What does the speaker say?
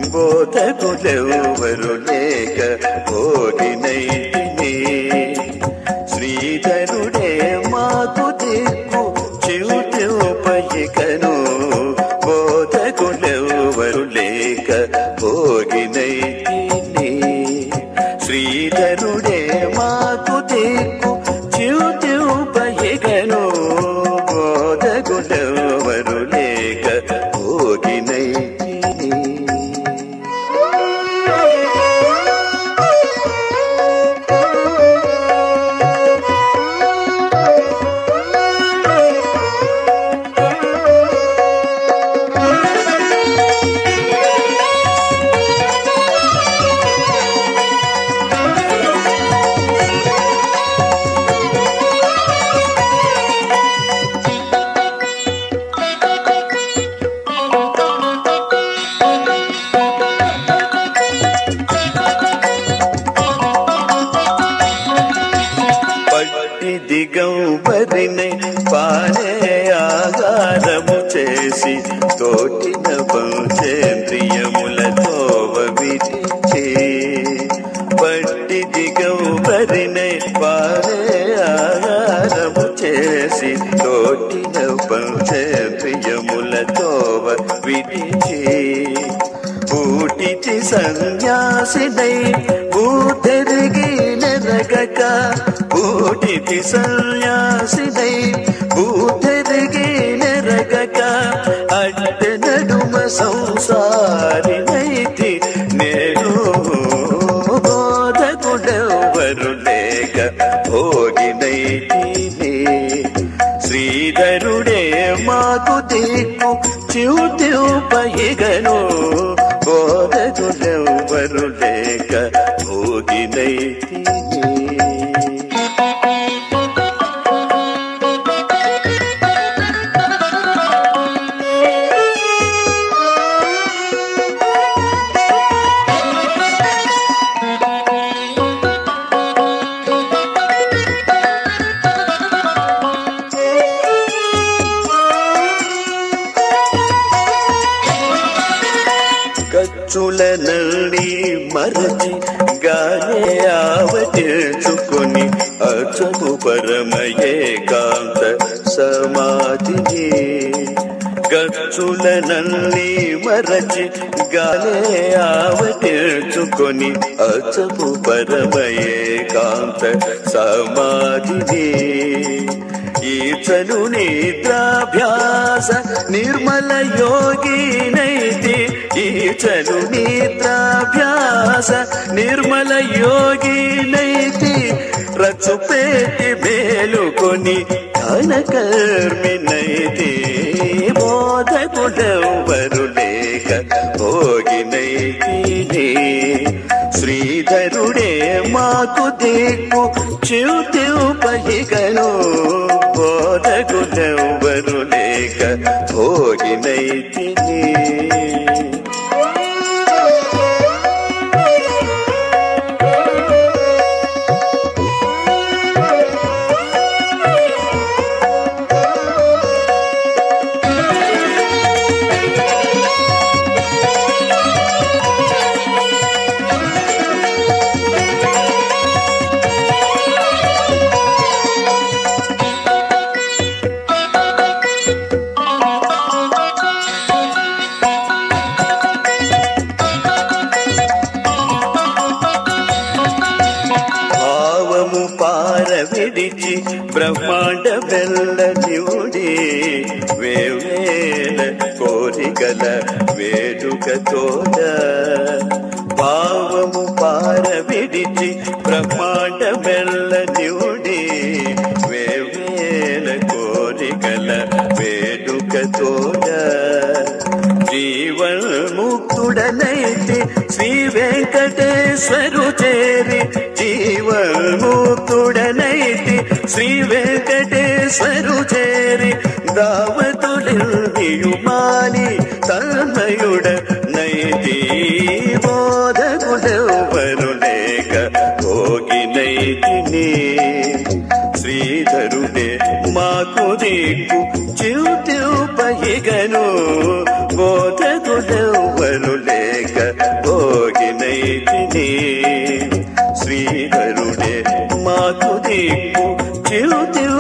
బోధకులెవరు లేక భోగినైతిని శ్రీధరుడే మాకు దిక్కు చివుపయికను బోధకులెవరు లేక భోగినైతిని శ్రీధరుడే మాకు దిక్కు చివుపయికను బోధకులెవరు లేక భోగినైతిని పట్టి దిగంబరినై పానే ఆగారము చేసి తోటిన పంచేంద్రియములతో విడిచి పట్టి దిగంబరినై పానే ఆగారము చేసి తోటిన పంచేంద్రియములతో విడిచి పూటిచి సన్యాసినై భూతెరిగి నెరగక పూటిచి సన్యాసినై భూతెరిగి నెరగక అడ్డ నడుమ సంసారినైతి నేను బోధకుడెవరు లేక భోగినైతిని శ్రీధరుడే మాకు దిక్కు చివుతిపయిగను బోధకులెవ్వరు లేక భోగినైతిని ఖర్చుల నల్లి మరచి గానే ఆవచేర్చుకొని అచము పరమయే కాంత సమాధిని గచ్చుల నల్లి మరచి గానే ఆవచేర్చుకొని అచము పరమయే కాంత సమాధిని ఈచను నిద్రాభ్యాస నిర్మల యోగినైతి ఈచను నిద్రాభ్యాస నిర్మల యోగినైతి రచుపేటి మేలుకొని ఘనకర్మినైతి బోధకుడెవ్వరు లేక భోగినైతి శ్రీధరుడే మాకు దిక్కు చివుతిపహిగను బోధకుడెవ్వరు లేక భోగినైతిని భావము పార విడిచి బ్రహ్మాండ వెల్ల నివుడి వేవేల కోరికల వేడుక తోడ భావము పార విడిచి బ్రహ్మాండ వెల్ల నివుడి వేవేల కోరికల వేడుక తోడ జీవన్ముక్తుడనైతి శ్రీ వెంకటేశ్వరు చేరి జీవన్ముక్తుడనైతి శ్రీ వెంకటేశ్వరు చేరి దావతులియుమాని తన్మయుడ నైతి బోధకుడెవ్వరు లేక భోగినైతిని శ్రీధరుడే మాకు దిక్కు చివుతిపహిగను బోధకుడెవ్వరు లేక మాకు దిక్కు చిరుతిల్